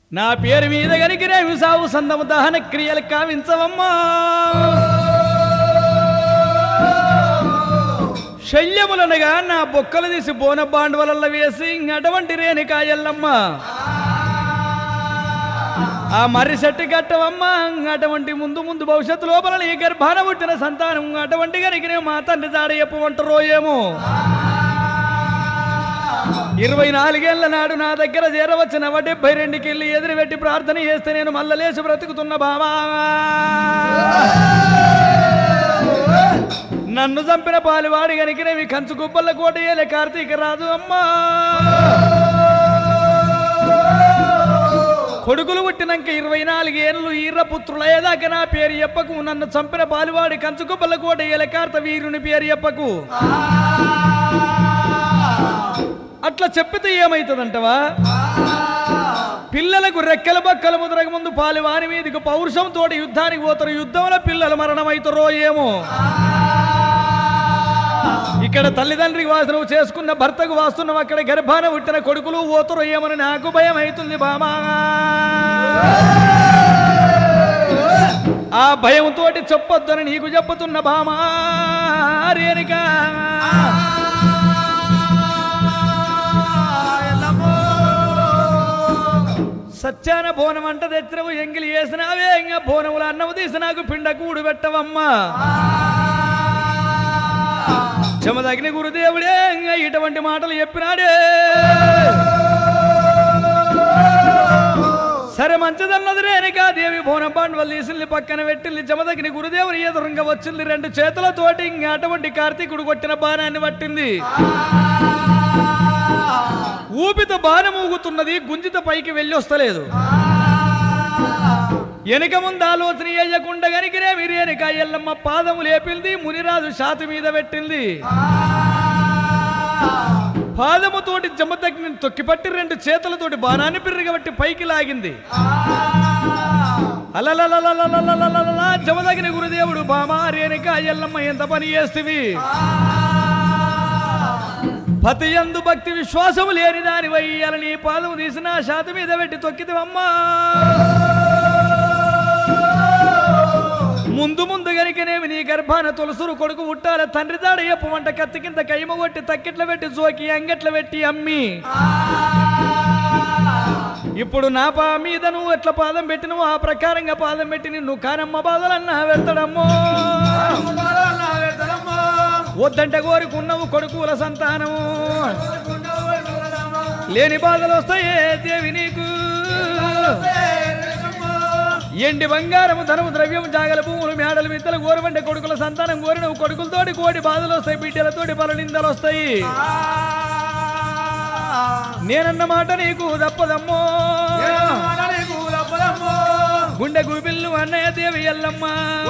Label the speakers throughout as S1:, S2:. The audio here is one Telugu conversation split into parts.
S1: నా పేరు మీద గనికిరేమి సావు సందము దహన క్రియలు కావించవమ్మా శల్యములనగా నా బొక్కలు తీసి బోన బాండవలల్ల వేసి అటువంటి రేణికాయల్లమ్మ ఆ మర్రి చెట్టు కట్టవమ్మ అటువంటి ముందు ముందు భవిష్యత్తు లోపల నీ గర్భాన పుట్టిన సంతానం అటువంటి గనికి మా తండ్రి జాడ చెప్పమంటారో ఏమో ఇరవై నాలుగేళ్ల నాడు నా దగ్గర చేరవచ్చిన డెబ్బై రెండుకి వెళ్ళి ఎదురు పెట్టి ప్రార్థన చేస్తే నేను మల్ల లేచి బ్రతుకుతున్న బావా నన్ను చంపిన పాలువాడి గనికినవి కంచు గుబ్బల కోటయ్యలే కార్తీక రాజు అమ్మా కొడుకులు పుట్టినాక ఇరవై నాలుగు ఏళ్ళు ఈర్ర పుత్రులయ్యేదాకా నా పేరు చెప్పకు నన్ను చంపిన పాలువాడి కంచు గుబ్బల కోటయ్యలే కార్త వీరుని పేరు చెప్పకు అట్లా చెప్పితే ఏమైతుందంటవా పిల్లలకు రెక్కల బక్కల ముద్రక ముందు పాలు వారి మీదకి పౌరుషంతో యుద్ధానికి పోతారు యుద్ధంలో పిల్లలు మరణమవుతారో ఏమో ఇక్కడ తల్లిదండ్రికి వాసన చేసుకున్న భర్తకు వాస్తున్నాం అక్కడ గర్భాన పుట్టిన కొడుకులు పోతారో ఏమని నాకు భయం అవుతుంది బామా ఆ భయంతో చెప్పొద్దని నీకు చెప్పుతున్న బామా రేణికా సత్యాన బోనం అంట తెచ్చినవు ఎంగిలి వేసినావే ఇంకా బోనములు అన్నము తీసి నాకు పిండ కూడు పెట్టవమ్మా చెమదగిన గురుదేవుడే ఇంకా ఇటువంటి మాటలు చెప్పినాడే సరే మంచిదన్నది రేణికా దేవి బోనం పాండవలు తీసింది పక్కన పెట్టింది జమదగిని గురుదేవుని ఎదురుగా వచ్చింది రెండు చేతులతోటి ఇంకా అటువంటి కార్తీకుడు కొట్టిన బాణాన్ని పట్టింది ఊపిత బాణం ఊగుతున్నది గుంజిత పైకి వెళ్ళి వస్తలేదు వెనక ముందు ఆలోచన వేయకుండా గనికిరే విరేనిక ఎల్లమ్మ పాదము లేపింది మునిరాజు షాతి మీద పెట్టింది పాదముతోటి జమ్మదగ్ని తొక్కిపట్టి రెండు చేతులతోటి బాణాన్ని పిర్రగబట్టి పైకి లాగింది అలలలలలలలలలలలా జమదగిన గురుదేవుడు బామా రేణిక ఎల్లమ్మ ఎంత పని చేస్తేవి పతి యందు భక్తి విశ్వాసము లేని దాని వయ్యాలని పాదము తీసిన శాత మీద పెట్టి తొక్కిదివమ్మా ముందు ముందు గనికనేమి నీ గర్భాన తులసురు కొడుకు ఉట్టాల తండ్రి దాడ వంట కత్తి కింద కైమ కొట్టి తక్కిట్ల పెట్టి జోకి అంగట్ల పెట్టి అమ్మి ఇప్పుడు నా పా మీద నువ్వు ఎట్లా పాదం పెట్టినవు ఆ ప్రకారంగా పాదం పెట్టి నిన్ను కానమ్మ బాధలన్నా వెళ్తాడమ్మో వద్దంటే కోరుకున్నావు కొడుకుల సంతానము లేని బాధలు వస్తాయే దేవి నీకు ఎండి బంగారము ధనము ద్రవ్యం జాగల భూములు మేడలు విత్తలు గోరవంటే కొడుకుల సంతానం కోరినవు కొడుకులతోటి కోడి బాధలు వస్తాయి బిడ్డలతోటి పలు నిందలు వస్తాయి నేనన్న మాట నీకు తప్పదమ్మో గుండె గుబిల్లు అన్నయ్య దేవి ఎల్లమ్మ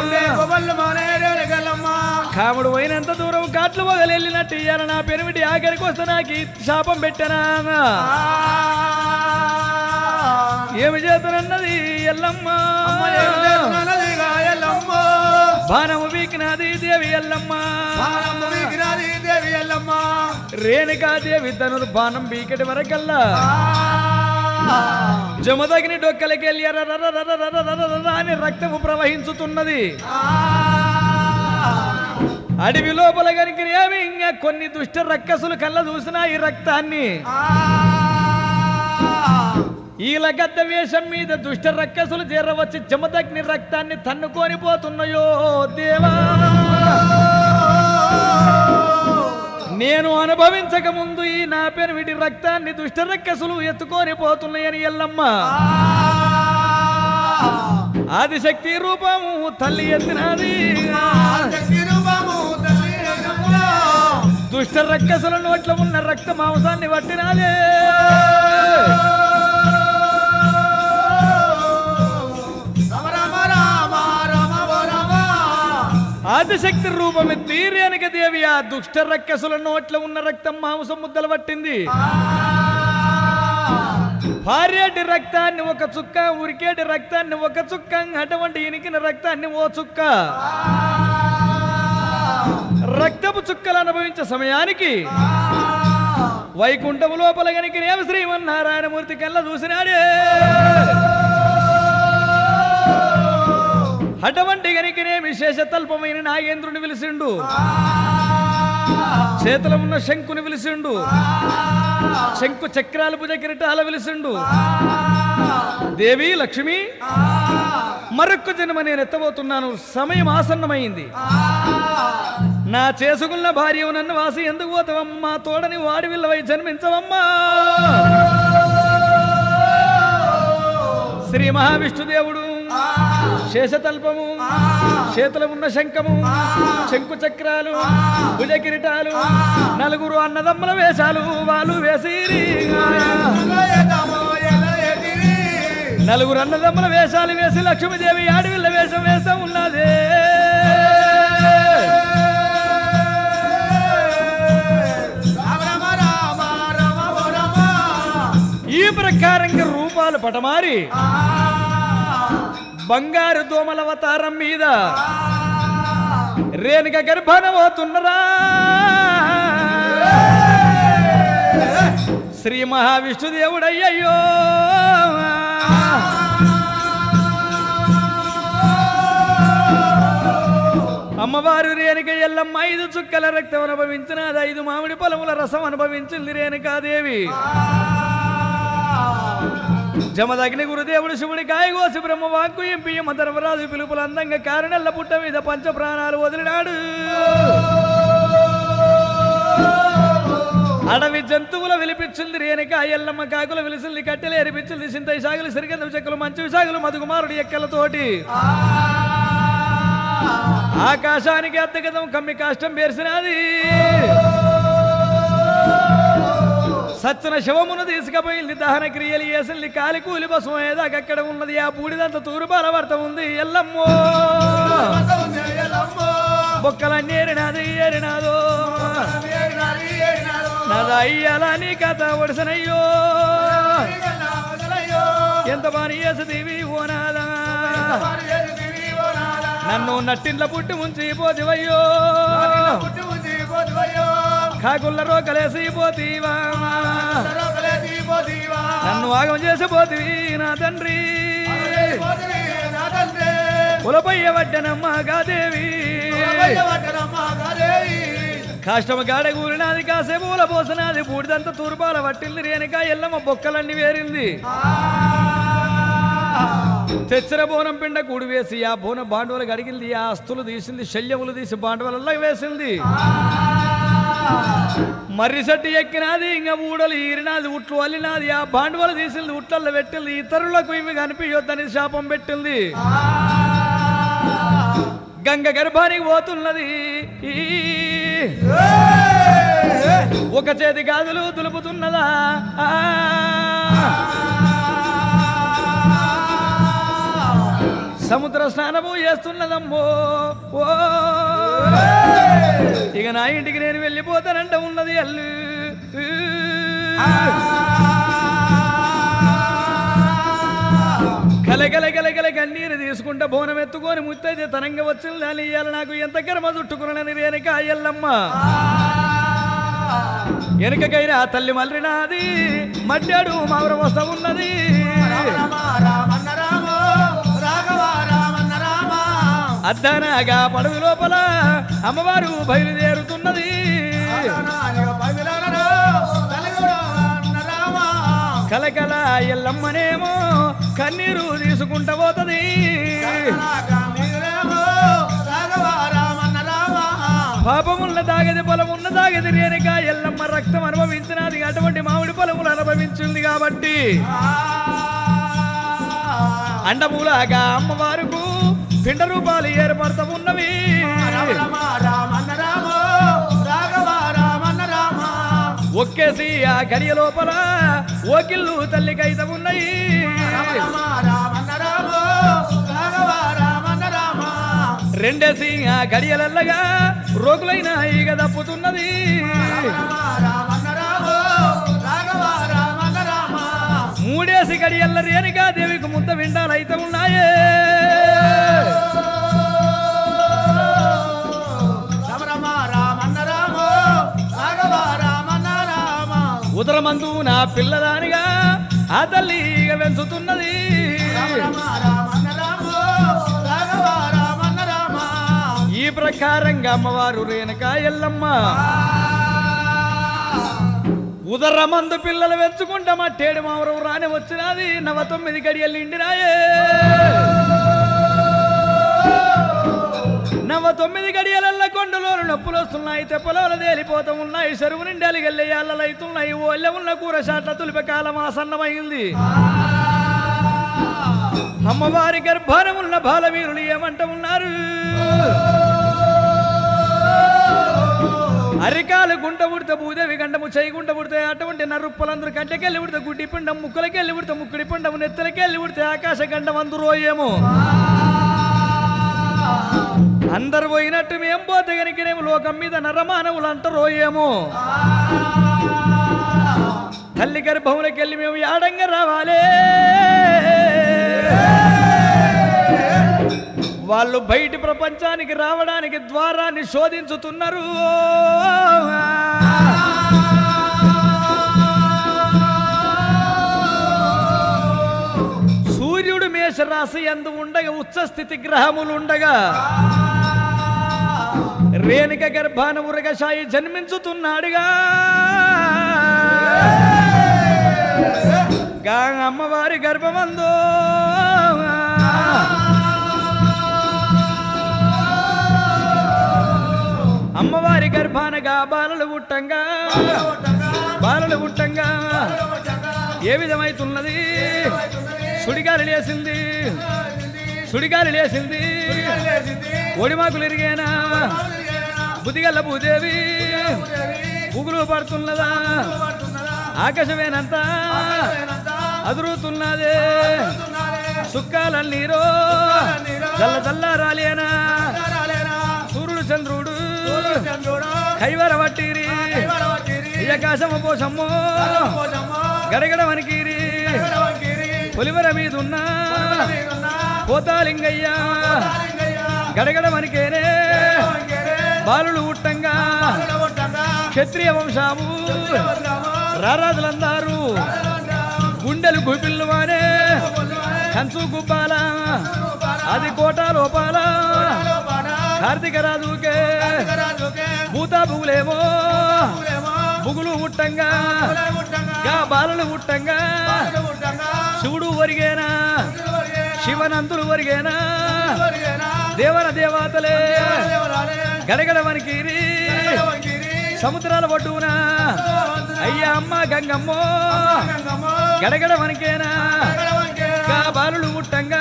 S1: కాముడు పోయినంత దూరం కాట్లు వగలెళ్ళినట్టు ఇయ్యాల నా పెనిమిటి ఆఖరికి వస్తే నాకు ఈ శాపం పెట్టనా ఏమి చేతనన్నది ఎల్లమ్మ బాణము వీకినది దేవి ఎల్లమ్మ రేణుకాదేవి ధనులు బాణం బీకటి వరకల్లా జమదగిని డొక్కలకెళ్ళి ఎర్రరరరరరరరరర అని రక్తము ప్రవహించుతున్నది అడవి లోపల కనుక ఏమి ఇంకా కొన్ని దుష్ట రక్కసులు కళ్ళ చూసిన ఈ రక్తాన్ని ఈల గద్ద వేషం మీద దుష్ట రక్కసులు చేరవచ్చి జమదగ్ని రక్తాన్ని తన్నుకొని పోతున్నాయో దేవా నేను అనుభవించక ముందు ఈ నా పెనిమిటి రక్తాన్ని దుష్ట రక్కసులు ఎత్తుకొని పోతున్నాయని ఎల్లమ్మ ఆదిశక్తి రూపము తల్లి ఎత్తినది దుష్ట రక్కసుల నోట్ల ఉన్న రక్త మాంసాన్ని పట్టినాలే ఆదిశక్తి రూపమెత్తి రేణుక దేవి ఆ దుష్ట రక్కసుల నోట్ల ఉన్న రక్తం మాంసం ముద్దలు పట్టింది భార్యటి రక్తాన్ని ఒక చుక్క ఉరికేటి రక్తాన్ని ఒక చుక్క అటువంటి ఇనికిన రక్తాన్ని ఓ చుక్క రక్తపు చుక్కలు అనుభవించే సమయానికి వైకుంఠము లోపల గనికి శ్రీమన్నారాయణమూర్తి కల్లా చూసినాడే శేషతల్పమైన నాగేంద్రుని పిలిచిండు చేతుల ఉన్న శంకుని పిలిచిండు శంకు చక్రాల భుజ కిరీటాల పిలిచిండు దేవి లక్ష్మి మరొక్క జన్మ నేను ఎత్తబోతున్నాను సమయం ఆసన్నమైంది నా చేసుకున్న భార్య నన్ను వాసి ఎందుకు పోతావమ్మా తోడని వాడి విల్లవై జన్మించవమ్మా శ్రీ మహావిష్ణుదేవుడు శేషతల్పము చేతుల ఉన్న శంఖము శంకు చక్రాలు భుజ కిరీటాలు నలుగురు అన్నదమ్ముల వేషాలు వాళ్ళు వేసిరి నలుగురు అన్నదమ్ముల వేషాలు వేసి లక్ష్మీదేవి ఆడవిల్ల వేషం వేస్తా ఉన్నదే ఈ ప్రకారంగా రూపాలు పటమారి బంగారు దోమల అవతారం మీద రేణుక గర్భాన పోతున్నరా శ్రీ మహావిష్ణుదేవుడయ్యయ్యో అమ్మవారు రేణుక ఎల్లమ్మ ఐదు చుక్కల రక్తం అనుభవించినది ఐదు మామిడి పొలముల రసం అనుభవించింది రేణుకాదేవి జమదగ్ని గురుదేవుడు శివుడి కాయగోసి బ్రహ్మ వాక్కు ఎంపి యమ ధర్మరాజు పిలుపులు అందంగా కారణల్ల పుట్ట మీద పంచ ప్రాణాలు వదిలినాడు అడవి జంతువుల విలిపించింది రేణుక ఎల్లమ్మ కాకుల విలిసింది కట్టెలు ఎరిపించింది సింతై సాగులు సిరిగంధం చెక్కలు మంచి సాగులు మధుకుమారుడి ఎక్కలతోటి ఆకాశానికి అద్దగతం కమ్మి కాష్టం పేర్చినది సచ్చిన శవమును తీసుకుపోయింది దహన క్రియలు చేసింది కాలి కూలి బసం ఏదాకా అక్కడ ఉన్నది ఆ బూడిదంత తూరుపాల వర్త ఉంది ఎల్లమ్మో బొక్కలన్నీ ఏరినాది ఏరినాదో నాది అయ్యాలా నీ కథ ఒడిసనయ్యో ఎంత బాని చేసి ఓ నాదా నన్ను నట్టింట్ల పుట్టి ఉంచి పోతివయ్యో కాకుల్ల రోకలేసి పోతీవా నన్ను ఆగం చేసి పోతివి నా తండ్రి కులపయ్య వడ్డనమ్మ గాదేవి కాష్టమ గాడ కూరినాది కాసేపు ఊల పోసినది బూడిదంతా తూర్పాల పట్టింది రేణుక ఎల్లమ్మ బొక్కలన్నీ వేరింది తెచ్చర బోనం పిండ కూడి వేసి ఆ బోన బాండవలు గడిగింది ఆ అస్తులు తీసింది శల్యములు తీసి బాండవలలో వేసింది మర్రి చెట్టు ఎక్కినాది ఇంకా ఊడలు ఈరినాది ఉట్లు అల్లినాది ఆ బాండవలు తీసింది ఉట్లల్లో పెట్టింది ఇతరులకు ఇవి కనిపించొద్దని శాపం పెట్టింది గంగ గర్భానికి పోతున్నది ఈ ఒక చేతి గాజులు దులుపుతున్నదా ఆ. సముద్ర స్నానము చేస్తున్నదమ్మో ఓ ఇక నా ఇంటికి నేను వెళ్ళిపోతానంట ఉన్నది అల్లు కలగల కలగల కన్నీరు తీసుకుంటా బోనం ఎత్తుకొని ముత్తైతే తనంగా వచ్చింది అని ఇయ్యాల నాకు ఎంత కర్మ చుట్టుకున్నానని రేణుక ఎల్లమ్మ వెనుకకైనా ఆ తల్లి మల్లినాది మడ్డాడు మావర వస్త ఉన్నది అద్దనగా పడవి లోపల అమ్మవారు బయలుదేరుతున్నది కలకల ఎల్లమ్మనేమో కన్నీరు తీసుకుంటా పోతది పాపమున్న దాగది పొలమున్న దాగది రేణుక ఎల్లమ్మ రక్తం అనుభవించినది అటువంటి మామిడి పొలములు అనుభవించింది కాబట్టి అండములాగా అమ్మవారుకు పిండ రూపాలు ఏర్పడతా ఉన్నవి ఒక్కేసి ఆ గడియ లోపల ఓకిళ్ళు తల్లికైతే ఉన్నాయి రెండేసి ఆ గడియలల్లగా రోగులైన ఈగ తప్పుతున్నది మూడేసి గడియల్ల రేణుగా దేవికి ముద్ద విండాలైతే ఉన్నాయే ఉదరమందు నా పిల్లదానిగా ఆ తల్లి ఈగ పెంచుతున్నది ప్రకారంగా అమ్మవారు రేణుక ఎల్లమ్మ ఉదర మందు పిల్లలు వెచ్చుకుంటామా టేడు మావరం రాని వచ్చినది నవ తొమ్మిది గడియలు ఇండిరాయే నవ తొమ్మిది గడియలల్ల కొండలోను నొప్పులు వస్తున్నాయి తెప్పలోలు తేలిపోతూ ఉన్నాయి చెరువు నిండి అలిగెళ్ళి అల్లలైతున్నాయి ఓళ్ళ ఉన్న కూర చాట్ల తులిప కాలం ఆసన్నమైంది అమ్మవారి గర్భాన ఉన్న బాలవీరులు ఏమంట ఉన్నారు అరికాలు గుంట ఉడితే భూదేవి గండము చేయి గుంట ఉడితే అటువంటి నరుప్పలందరూ కంటకెళ్ళి ఉడితే గుడ్డి పిండం ముక్కులకెళ్ళి ఉడితే ముక్కుడి పిండము నెత్తలకెళ్ళి ఉడితే ఆకాశ గండం అందరూ ఏమో అందరు పోయినట్టు మేం పోతే గనికినేమో లోకం మీద నరమానవులు అంటారో ఏమో తల్లి గర్భంలోకి వెళ్ళి మేము యాడంగా రావాలే వాళ్ళు బయటి ప్రపంచానికి రావడానికి ద్వారాన్ని శోధించుతున్నారు సూర్యుడు మేషరాశి ఎందు ఉండగా ఉచ్చ స్థితి గ్రహములు ఉండగా రేణుక గర్భాన ఉరగశాయి జన్మించుతున్నాడుగా గా అమ్మవారి గర్భమందో అమ్మవారి గర్భానగా బాలలు పుట్టంగా బాలలు పుట్టంగా ఏ విధమైతున్నది సుడిగాలి లేసింది సుడిగాలి లేసింది ఒడిమాకులు ఇరిగేనా బుద్ధిగల్ల భూదేవి పుగులు పడుతున్నదా ఆకాశమేనంత అదురుతున్నదే సుక్కాలన్నీరో చల్ల చల్ల రాలేనా సూర్యుడు చంద్రుడు కైవర వట్టిరి ఇయకాశమ పోసమ్మో గడగడ వనికిరి పొలివర మీదున్నా పోతాలింగయ్య గడగడ వనికేనే బాలుడు ఉట్టంగా క్షత్రియ వంశాము రారాజులందారు గుండెలు గుపిల్లువానే కంచు గుబ్బాల అది కోట లోపాల కార్తీక రాజుకే భూతా బుగులేమో బుగులు ఉట్టంగా గా బాలలు ఉట్టంగా శివుడు ఒరిగేనా శివనంతులు ఒరిగేనా దేవర దేవతలే గడగడ వనికిరి సముద్రాల ఒడ్డున అయ్యా అమ్మ గంగమ్మో గడగడ వనికేనా గా బాలుడు ఉట్టంగా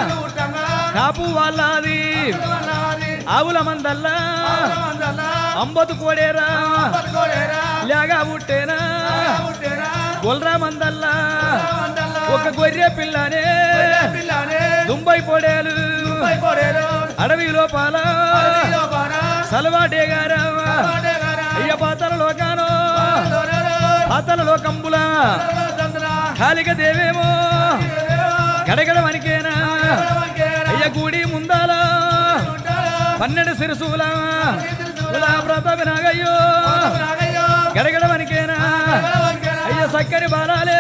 S1: కాపు వాళ్ళది ఆవుల మందల్లా అంబతు కోడేరా లేగా ఉట్టేనా గొల్రా మందల్లా ఒక గొర్రె పిల్లనే దుంబై పొడేలు అడవి లోపాల సలవాటే గారా అయ్య పాతల లోకానో పాతల లోకంబుల కాలిక దేవేమో గడగడ వనికేనా అయ్య గుడి ముందాల పన్నెండు సిరుసుల కులా ప్రతాప నాగయ్యో గడగడ వనికేనా అయ్య సక్కని బాలాలే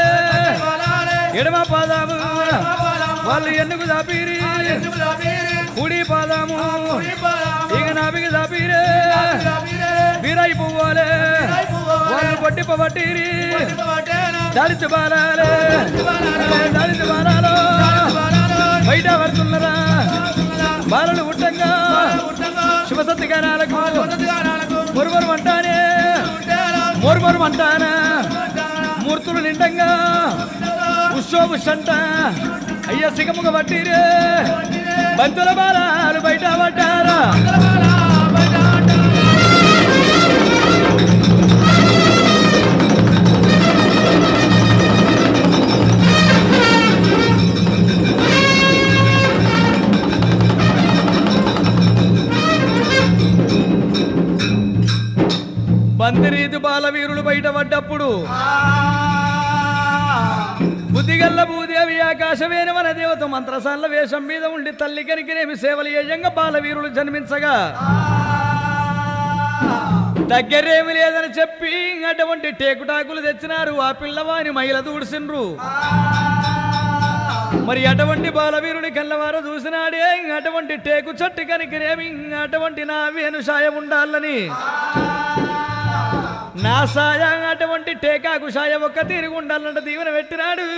S1: ఎడమ పాదాము వాళ్ళు ఎన్నుకు దాపిరి కుడి పాదాము ఇక నాభికి దాపిరే వీరాయి పువ్వాలే వాళ్ళు పొట్టి పట్టిరి దళిత బాలాలే దళిత బాలాలో బయట పడుతున్నరా బాలలు ఉట్టంగా శుభసత్తి గానాలకు మొరుమరు అంటానే మొరుమరు అంటానా మూర్తులు నిండంగా ఉత్సోబుషంట అయ్య సిగముగ పట్టిరే బంతుల బాలాలు బయట పడ్డారా బంతిరీతి బాలవీరులు బయటపడ్డప్పుడు బుద్ధిగల్ల భూదేవి ఆకాశమైన మన దేవత మంత్రసాల వేషం మీద ఉండి తల్లి కనికినేమి సేవలు ఏయంగా బాలవీరులు జన్మించగా దగ్గరేమి లేదని చెప్పి అటువంటి టేకుటాకులు తెచ్చినారు ఆ పిల్లవాని మహిళ దూడిసిండ్రు మరి అటువంటి బాలవీరుని కళ్ళవారు చూసినాడే అటువంటి టేకు చెట్టు కనికిరేమి అటువంటి నా వేణు సాయం ఉండాలని నా సాయం అటువంటి టేకాకు సాయం ఒక్క తీరుగు ఉండాలంటే దీవెన పెట్టినాడు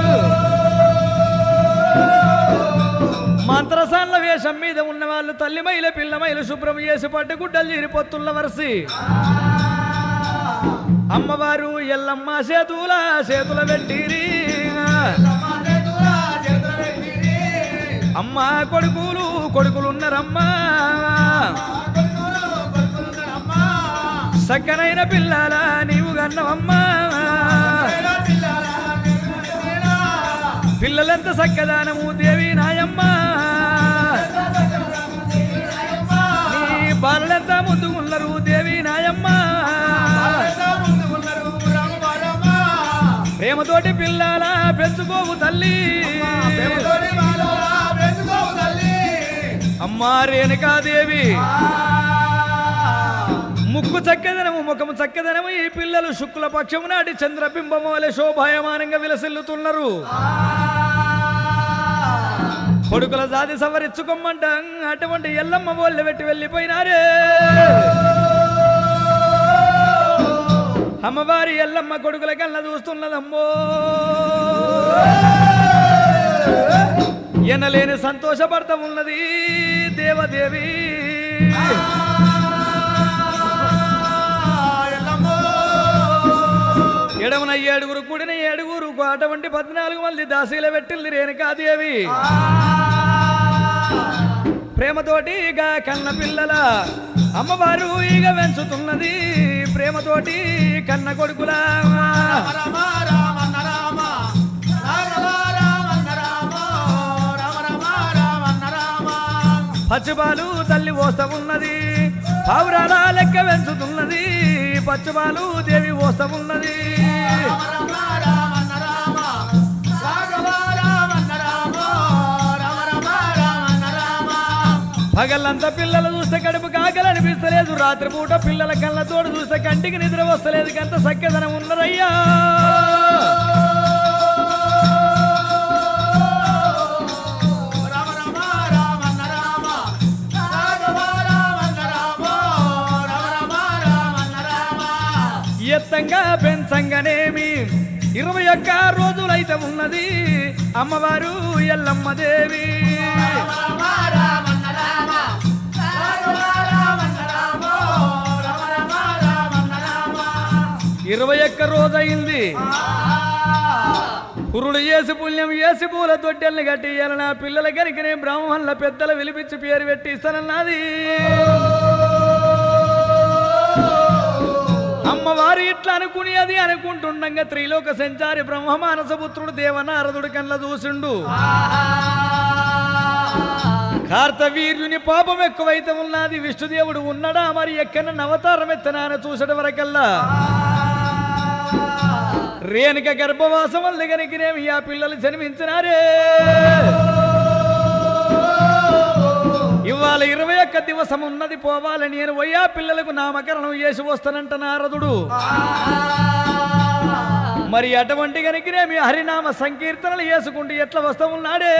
S1: మంత్రసాన్ల వేషం మీద ఉన్న వాళ్ళు తల్లి మైల పిల్ల మైల శుభ్రం చేసి పట్టు గుడ్డలు చీరి పొత్తుల్ల వరసి అమ్మవారు ఎల్లమ్మ చేతుల చేతుల పెట్టిరి అమ్మ కొడుకులు కొడుకులున్నారమ్మా సక్కనైన పిల్లల నీవు గన్నవమ్మా పిల్లలెంత సక్కదానము దేవి నాయమ్మ నీ బాలలెంత ముందుకున్నారు దేవి నాయమ్మ ప్రేమతోటి పిల్లల పెంచుకోవు తల్లి అమ్మా రేణుకాదేవి ముక్కు చక్కదనము ముఖము చక్కదనము ఈ పిల్లలు శుక్ల పక్షము నాటి చంద్రబింబము వలె శోభాయమానంగా విలసిల్లుతున్నారు కొడుకుల జాతి సవరించుకోమంట అటువంటి ఎల్లమ్మ వాళ్ళు పెట్టి వెళ్ళిపోయినారే అమ్మవారి ఎల్లమ్మ కొడుకుల కళ్ళ చూస్తున్నదమ్మో ఎనలేని సంతోషపడతా ఉన్నది దేవదేవి ఎడమన ఏడుగురు కూడిన ఏడుగురు అటువంటి పద్నాలుగు మంది దాసీల పెట్టింది రేణుకాదేవి ప్రేమతోటి ఇక కన్న పిల్లల అమ్మవారు ఈగ పెంచుతున్నది ప్రేమతోటి కన్న కొడుకుల పచ్చుపాలు తల్లి పోస్త ఉన్నది పావురాల లెక్క పెంచుతున్నది పచ్చుపాలు దేవి పోస్త ఉన్నది పగలంతా పిల్లలు చూస్తే కడుపు కాకలనిపిస్తలేదు రాత్రిపూట పిల్లల కళ్ళతోడు చూస్తే కంటికి నిద్ర వస్తలేదు కంత సఖ్యదనం ఉన్నదయ్యా ఎత్తంగా పెంచంగానేమి ఇరవై ఒక్క రోజులైతే ఉన్నది అమ్మవారు ఎల్లమ్మ దేవి ఇరవై ఒక్క రోజు అయింది పురుడు ఏసి పుణ్యం ఏసి పూల తొట్టెల్ని కట్టియాల నా పిల్లల కనుకనే బ్రాహ్మణుల పెద్దల విలిపించి పేరు పెట్టి ఇస్తానన్నది అమ్మవారు ఇట్లా అనుకుని అది అనుకుంటుండగా త్రిలోక సంచారి బ్రహ్మ మానసపుత్రుడు దేవనారదుడు కళ్ళ చూసిండు కార్తవీర్యుని పాపం ఎక్కువైతే ఉన్నది విష్ణుదేవుడు ఉన్నడా మరి ఎక్కడ అవతారం ఎత్తనా అని చూసడం వరకల్లా రేణుక గర్భవాసం వల్ల కనుకనేమి ఆ పిల్లలు జన్మించినారే ఇవాళ ఇరవై ఒక్క దివసం ఉన్నది పోవాలని నేను పోయి ఆ పిల్లలకు నామకరణం చేసి వస్తానంట నారదుడు మరి అటువంటి కనుకనేమి హరినామ సంకీర్తనలు చేసుకుంటూ ఎట్లా వస్తా ఉన్నాడే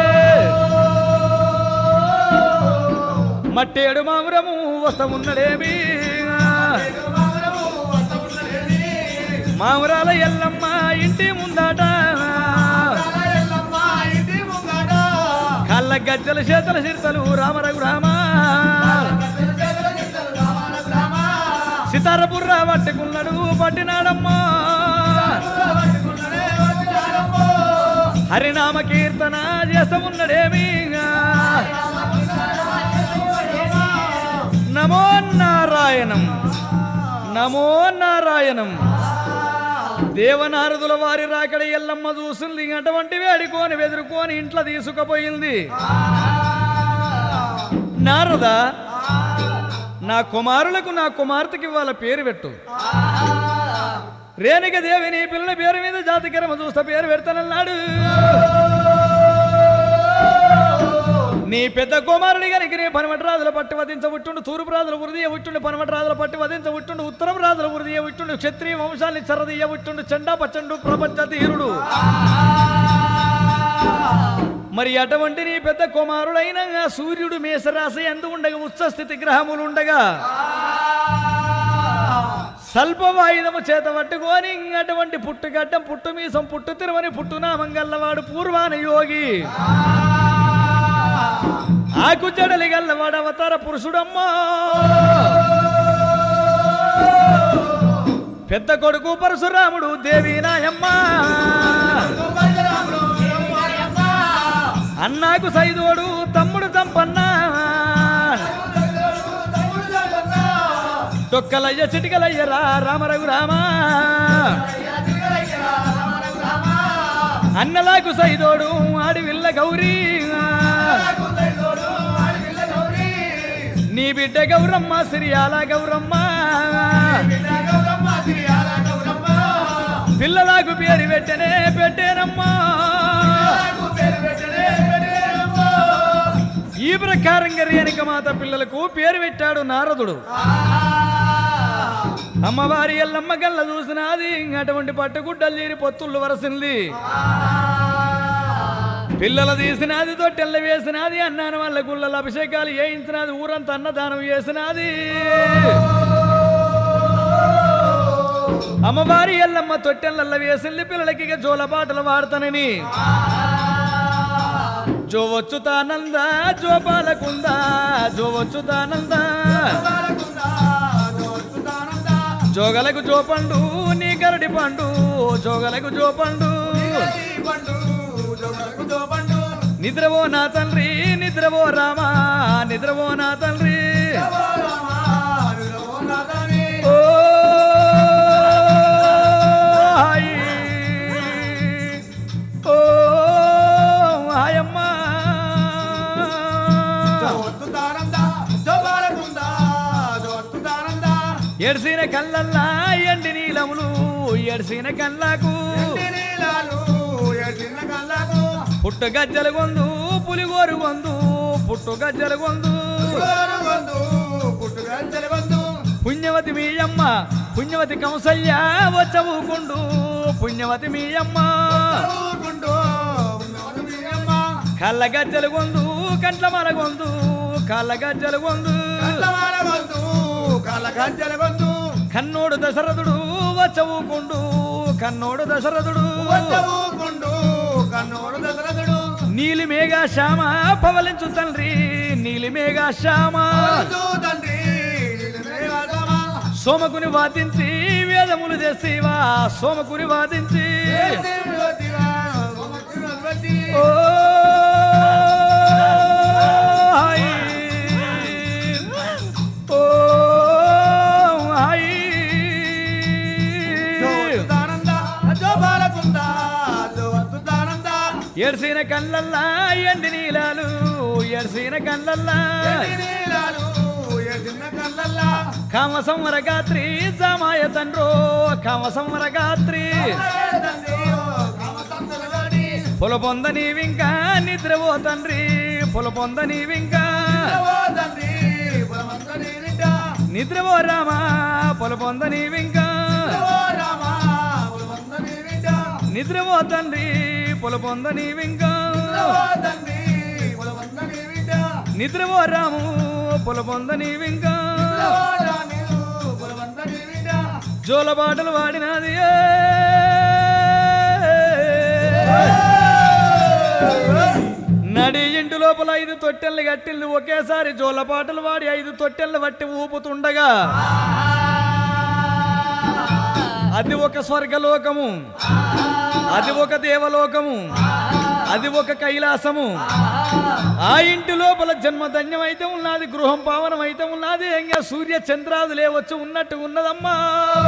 S1: మట్టేడు మామురము వస్తా ఉన్నడేమి మామురాల ఎల్లమ్మ ఇంటి ముందాట కళ్ళ గజ్జల చేతల చిరుతలు రామరఘు రామ సితార బుర్ర పట్టుకున్నాడు పట్టినాడమ్మా హరినామ కీర్తన చేస్తమున్నడేమి నమో నారాయణం నమో నారాయణం దేవనారదుల వారి రాకడ ఎల్లమ్మ చూసింది అటువంటి వేడుకొని వెదురుకొని ఇంట్లో తీసుకుపోయింది నారద నా కుమారులకు నా కుమార్తెకి వాళ్ళ పేరు పెట్టు రేణుక దేవి నీ పిల్లల పేరు మీద జాతికరమ చూస్తా పేరు పెడతానన్నాడు నీ పెద్ద కుమారుని గనికి నీ పనమటి రాజుల పట్టి వధించ ఉట్టుండు తూర్పు రాజుల ఉరిదియ ఉట్టుండు పనమటి రాజుల పట్టి వధించ ఉట్టుండు ఉత్తరం రాజుల ఉరిదియ ఉట్టుండు క్షత్రియ వంశాన్ని చరదీయ ఉట్టుండు చండా పచ్చండు ప్రపంచ తీరుడు మరి అటువంటి నీ పెద్ద కుమారుడైన ఆ సూర్యుడు మేషరాశి ఎందు ఉండగా ఉచ్చస్థితి గ్రహములు ఉండగా స్వల్పవాయుధము చేత పట్టుకొని అటువంటి పుట్టుగడ్డం పుట్టు మీసం పుట్టు తిరువని పుట్టునామం గల్లవాడు పూర్వాన యోగి ఆకు జడలి గల్లవాడు అవతార పురుషుడమ్మా పెద్ద కొడుకు పరశురాముడు దేవి నాయమ్మ అన్నాకు సైదోడు తమ్ముడు తంపన్న డొక్కలయ్య చిటికలయ్య రా రామరఘు రామ అన్నలాకు సైదోడు ఆడివిల్ల గౌరీ నీ బిడ్డ గౌరమ్మ సిరియాల గౌరమ్మ పిల్లలకు పేరు పెట్టనే పెట్టేనమ్మా ఈ ప్రకారంగా రేణుక మాత పిల్లలకు పేరు పెట్టాడు నారదుడు అమ్మవారి ఎల్లమ్మ గల్ల చూసినది అటువంటి పట్టుగుడ్డలు తీరి పొత్తుళ్ళు వరసింది పిల్లలు తీసినది తొట్టెల్ల వేసినది అన్నాను వాళ్ళ గుళ్ళల అభిషేకాలు వేయించినది ఊరంతా అన్నదానం చేసినది అమ్మవారి ఎల్లమ్మ తొట్టెల్ల వేసింది పిల్లలకి ఇక జోలపాటలు వాడతానని జో వచ్చుతానంద జో పాలకుందా జో వచ్చుతానంద జోగలకు జో పండు నీ గరడి పండు జోగలకు జో పండు నిద్రవో నా తండ్రి నిద్రవో రామా నిద్రవో నా తండ్రి ఓ హాయ్. ఓ హాయమ్మా ఎడిసిన కళ్ళల్లా ఎండి నీలములు ఎడిసిన కళ్ళకు పుట్టు గజ్జల గొందు పులిగోరు గొందు పుట్టు గజ్జల గొందు పుణ్యవతి మీ అమ్మ పుణ్యవతి కంసల్య వచ్చవుకుండు పుణ్యవతి మీ అమ్మ కళ్ళ గజ్జల గొందు కంట్ల మల గొందు కళ్ళ గజ్జల గొందు కన్నోడు దశరథుడు వచ్చవుకుండు కన్నోడు దశరథుడు
S2: కన్నోడు దశరథుడు
S1: నీలి మేఘా శ్యామ పవలించు తండ్రి నీలి మేఘా శ్యామ
S2: తండ్రి నిలమేవాదమా
S1: సోమకుని వాదించి వేదములు చేసేవా సోమకుని వాదించి ఓ హాయ్. ఓ హాయ్. ఎడిసిన కళ్ళల్లా ఎండి నీలాలు ఎడిసిన కళ్ళల్లా కామ సంవర గాత్రి జామాయ తండ్రో కామ సంవర గాత్రి పొల పొంద నీవింకా నిద్రవో తండ్రి పొల పొంద నీవింకా నిద్రవో రామా పొల పొంద నీవింకా నిద్రవో తండ్రి పొల పొంద నీవింకా నిద్రవో రాము పొల పొంద నీవింకా జోల పాటలు వాడినది ఏ. నడి ఇంటి లోపల ఐదు తొట్టెల్ని కట్టిల్ని ఒకేసారి జోల పాటలు వాడి ఐదు తొట్టెల్ని బట్టి ఊపుతుండగా అది ఒక స్వర్గలోకము అది ఒక దేవలోకము అది ఒక కైలాసము ఆ ఇంటి లోపల జన్మధన్యం అయితే ఉన్నది గృహం పావనం అయితే ఉన్నది ఇంకా సూర్య చంద్రాదులే వచ్చి ఉన్నట్టు ఉన్నదమ్మా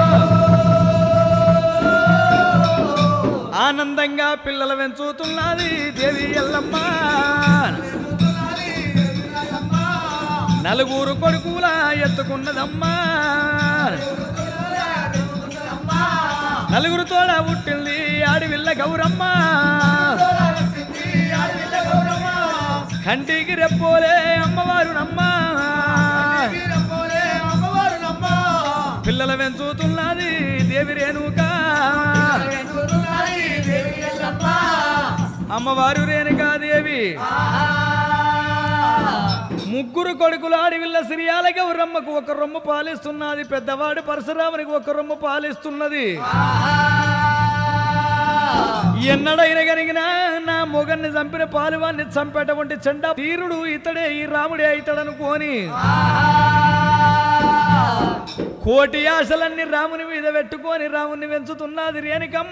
S1: ఆనందంగా పిల్లలు పెంచుతున్నది దేవి ఎల్లమ్మ నలుగురు కొడుకుల ఎత్తుకున్నదమ్మా నలుగురు తోడ పుట్టింది ఆడివిల్ల గౌరమ్మ కంటికి రెప్పోలే అమ్మవారు నమ్మ పిల్లల పెంచుతున్నది దేవి రేణుక అమ్మవారు రేణుకాదేవి ముగ్గురు కొడుకులు ఆడివిల్ల సిరియాల గౌరమ్మకు ఒక రొమ్ము పాలిస్తున్నది పెద్దవాడు పరశురామునికి ఒక రొమ్ము పాలిస్తున్నది ఎన్నడైనా కనిగినా నా మొగన్ని చంపిన పాలువాన్ని చంపేటువంటి చెండ తీరుడు ఇతడే ఈ రాముడే ఇతడనుకోని కోటి ఆశలన్నీ రాముని మీద పెట్టుకొని రాముని పెంచుతున్నది రేణుకమ్మ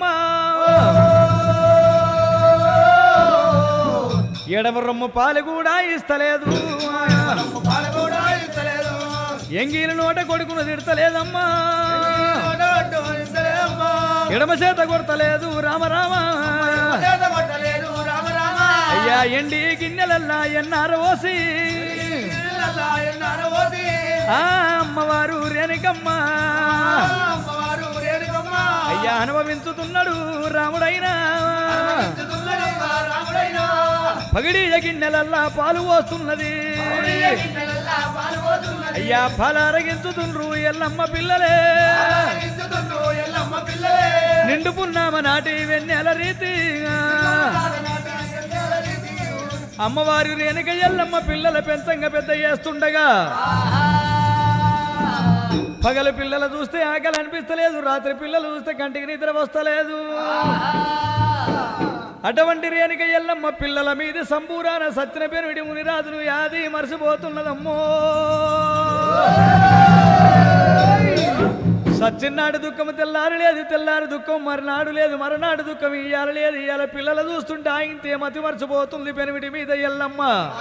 S1: ఎడమ రొమ్ము పాలు కూడా ఇస్తలేదు
S2: పాలు కూడా ఇస్తలేదు
S1: ఎంగిలి నోట కొడుకును తిడతలేదమ్మా
S2: కొట్టవట్టు ఇస్తలేదమ్మా.
S1: ఎడమ చేత కొడతలేదు రామరామ
S2: చేత కొట్టలేదు రామ రామ
S1: అయ్యా ఎండి గిన్నెలల్లా ఎన్నారో ఓసి
S2: ఇళ్ళల్లా ఎన్నారో ఓసి.
S1: ఆ అమ్మవారు రేణుకమ్మ
S2: అమ్మవారు రేణుకమ్మ.
S1: అయ్యా అనుభవించుతున్నాడు రాముడైనా
S2: ఇస్తున్నదమ్మా రాముడైనా.
S1: పగిడి గిన్నెలల్లా పాలు పోస్తున్నది
S2: ఇళ్ళల్లా పాలు పోతున్నది.
S1: అయ్యా పాలు అరగించుతుండ్రు ఎల్లమ్మ పిల్లలే
S2: ఇస్తుతుండ్రు ఎల్లమ్మ పిల్లలే.
S1: నిండుకున్నామ నాటి వెన్నెల రీతి అమ్మవారి రేణుక ఎల్లమ్మ పిల్లల పెంచంగా పెద్ద చేస్తుండగా పగల పిల్లలు చూస్తే ఆకలి అనిపిస్తలేదు రాత్రి పిల్లలు చూస్తే కంటికి నిద్ర వస్తలేదు అటువంటి రేణుక ఎల్లమ్మ పిల్లల మీద సంపూరాన సత్యన పెరుడి మునిరాజులు యాది మరిసిపోతున్నదమ్మో సచ్చినాడు దుఃఖము తెల్లారు లేదు తెల్లారు దుఃఖం మరునాడు లేదు మరునాడు దుఃఖం ఇయ్యాల లేదు ఇయ్యాల పిల్లలు చూస్తుంటే ఆయంతే మతి మర్చిపోతుంది పెనిమిటి మీద ఎల్లమ్మ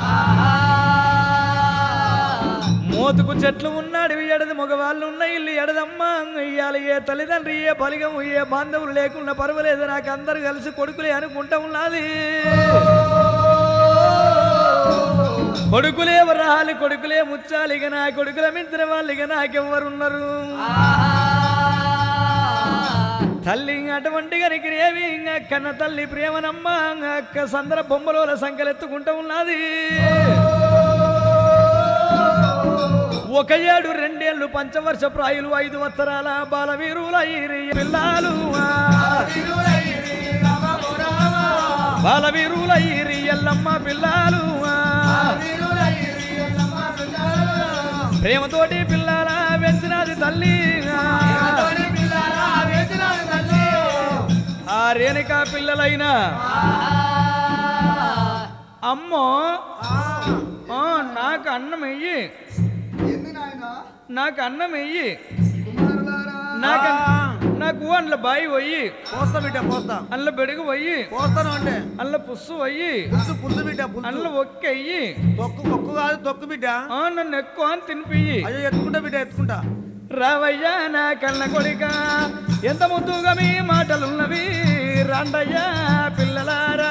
S1: మోతుకు చెట్లు ఉన్నాడు ఎడది మగవాళ్ళు ఉన్న ఇల్లు ఎడదమ్మ ఇయ్యాలి ఏ తల్లిదండ్రి ఏ బలిగము ఏ బాంధవులు లేకుండా పర్వాలేదు నాకు అందరు కలిసి కొడుకులే అనుకుంటా ఉన్నది కొడుకులే వరాలి కొడుకులే ముచ్చాలి ఇక నా కొడుకుల మించిన వాళ్ళు ఇక నాకెవ్వరున్నారు తల్లి అటువంటి గనికిరేవి కన్న తల్లి ప్రేమనమ్మ అక్క సందర బొమ్మలోల సంకలెత్తుకుంటూ ఉన్నది ఒక ఏడు రెండేళ్లు పంచవర్ష ప్రాయులు ఐదు వత్సరాల బాలవీరుల ఈరి పిల్లాలు
S2: తిరువులైరి రామ ఓ రామ.
S1: బాలవీరుల ఈరి ఎల్లమ్మ పిల్లాలు
S2: తిరువులైరి ఎల్లమ్మ పిల్లలు.
S1: ప్రేమతోటి పిల్లాల పెంచినది తల్లి
S2: తోని పిల్లలా వేసినాడు తల్లి.
S1: ఆ రేణుక పిల్లలైనా అమ్మో ఆ, నాకు అన్నం వెయ్యి
S2: ఏంది నాయనా?
S1: నాకు అన్నం వెయ్యి
S2: కుమారులారా.
S1: నాకు నాకు అందులో బాయి పోయి
S2: పోస్తా బిడ్డ పోస్తా
S1: అందులో బెడుగు పోయి
S2: పోస్తాను అంటే
S1: అందులో పుస్సు పోయి
S2: పులుసు పులుసు బిడ్డ పులుసు
S1: అందులో ఒక్క అయ్యి
S2: తొక్కు తొక్కు కాదు తొక్కు బిడ్డ
S1: ఆ, నన్ను ఎక్కువ అని తినిపియ్యి
S2: అయ్యో ఎత్తుకుంటా బిడ్డ ఎత్తుకుంటా
S1: రావయ్యా నా కన్న కొడిక ఎంత ముద్దుగా మీ మాటలున్నవి రాండయ్యా పిల్లలారా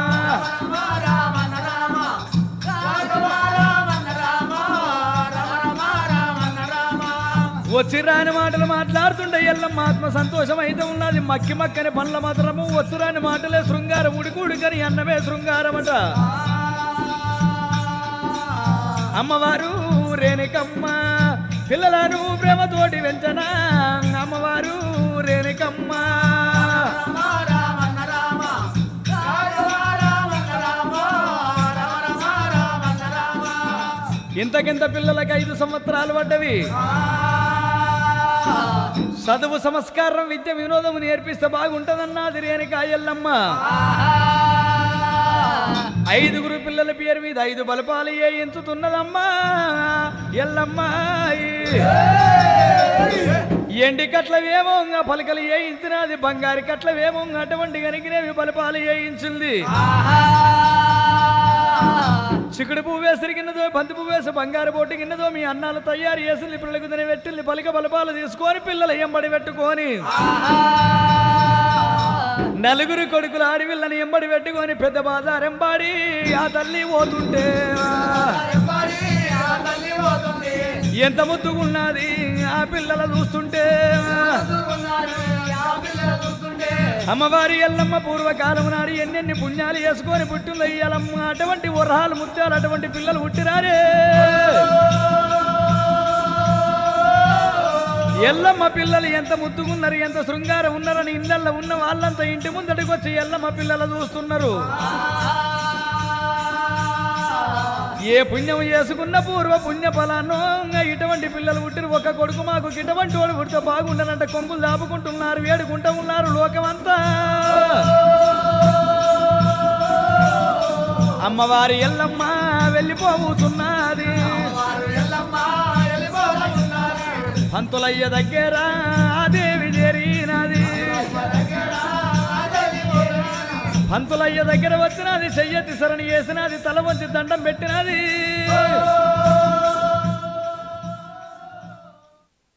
S1: వచ్చి రాని మాటలు మాట్లాడుతుండే ఎల్లమ్మ ఆత్మ సంతోషం అయితే ఉన్నది మక్కి మక్కని పండ్ల మాత్రము వచ్చి రాని మాటలే శృంగారం ఉడికి ఉడికని అన్నమే శృంగారమట అమ్మవారు రేణుకమ్మ పిల్లలను ప్రేమతోటి వెంచనా అమ్మవారు రేణుకమ్మ ఇంతకింత పిల్లలకి ఐదు సంవత్సరాలు పడ్డవి చదువు సంస్కారం విద్య వినోదము నేర్పిస్తే బాగుంటదన్నది రేణుక ఎల్లమ్మ ఐదుగురు పిల్లల పేరు మీద ఐదు బలపాలు ఎంచుతున్నదమ్మా ఎల్లమ్మ ఎండి కట్లవేమో పలకలు వేయించినది బంగారు కట్లవేమో అటువంటి కనికినేవి బలపాలు వేయించింది చిక్కుడు పువ్వు వేసి గిన్నదో బంతి పువ్వు వేసి బంగారు బొట్టు గిన్నదో మీ అన్నాలు తయారు చేసి పిల్లలకు తిని పెట్టింది పలిక బలపాలు తీసుకొని పిల్లలు ఎంబడి పెట్టుకొని నలుగురు కొడుకులు ఆడివిల్లని ఎంబడి పెట్టుకొని పెద్ద బాజారెంబాడి ఆ తల్లి పోతుంటే ఎంత ముద్దుగున్నది ఆ పిల్లల చూస్తుంటే అమ్మవారి ఎల్లమ్మ పూర్వకాలం నాడు ఎన్నెన్ని పుణ్యాలు వేసుకొని పుట్టిందో ఇయ్యాలమ్మ అటువంటి వరహాలు ముత్యాలు అటువంటి పిల్లలు పుట్టిరారే ఎల్లమ్మ పిల్లలు ఎంత ముద్దుగున్నారు ఎంత శృంగారం ఉన్నారని ఇళ్ళల్లో ఉన్న వాళ్ళంతా ఇంటి ముందటికి వచ్చి ఎల్లమ్మ పిల్లలు చూస్తున్నారు ఏ పుణ్యం చేసుకున్న పూర్వ పుణ్య ఫలానో ఇటువంటి పిల్లలు పుట్టిన ఒక కొడుకు మాకు ఇటువంటి వాడు పుడితే బాగుండనంట కొంగులు దాపుకుంటున్నారు వేడుకుంటూ ఉన్నారు లోకమంతా అమ్మవారి ఎల్లమ్మ వెళ్ళిపోతున్నది పంతులయ్య దగ్గర ఆ దేవి చేరినది పంతులయ్య దగ్గర వచ్చినది చెయ్యెత్తి సరణి చేసినది తల వంచి దండం పెట్టినది